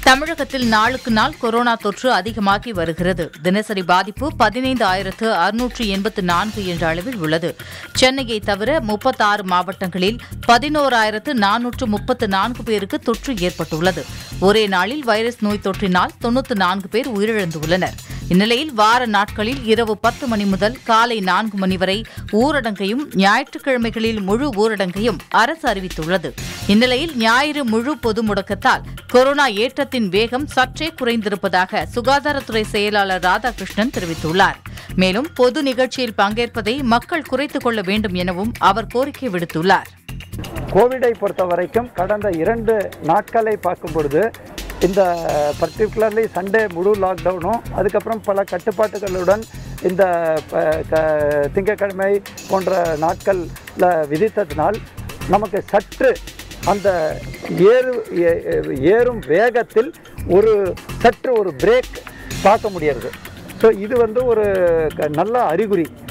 தமிழகத்தில் நாளுக்கு நாள் கொரோனா தொற்று அதிகமாகி வருகிறது தினசரி பாதிப்பு பதினைந்து ஆயிரத்து அறுநூற்று எண்பத்து நான்கு என்ற அளவில் உள்ளது சென்னையை தவிர முப்பத்தாறு மாவட்டங்களில் பதினோராயிரத்து நானூற்று முப்பத்து நான்கு பேருக்கு தொற்று ஏற்பட்டுள்ளது ஒரே நாளில் வைரஸ் நோய் தொற்றினால் தொன்னூற்று நான்கு பேர் உயிரிழந்துள்ளனர் இந்நிலையில் வார நாட்களில் இரவு பத்து மணி முதல் காலை நான்கு மணி வரை ஊரடங்கையும் ஞாயிற்றுக்கிழமைகளில் முழு ஊரடங்கையும் அரசு அறிவித்துள்ளது இந்நிலையில் ஞாயிறு முழு பொது முடக்கத்தால் கொரோனா ஏற்றத்தின் வேகம் சற்றே குறைந்திருப்பதாக சுகாதாரத்துறை செயலாளர் ராதாகிருஷ்ணன் தெரிவித்துள்ளார் மேலும் பொது நிகழ்ச்சியில் பங்கேற்பதை மக்கள் குறைத்துக் கொள்ள வேண்டும் எனவும் அவர் கோரிக்கை விடுத்துள்ளார் கோவிடை பொறுத்த வரைக்கும் கடந்த இரண்டு நாட்களை பார்க்கும் பொழுது இந்த பர்டிகுலர்லி சண்டே முழு லாக்டவுனும் அதுக்கப்புறம் பல கட்டுப்பாட்டுகளுடன் இந்த ப- க- திங்கட்கிழமை போன்ற நாட்களில் விதித்ததினால் நமக்கு சற்று அந்த ஏறு ஏ- ஏறும் வேகத்தில் ஒரு சற்று ஒரு பிரேக் பார்க்க முடியாது ஸோ இது வந்து ஒரு க- நல்ல அறிகுறி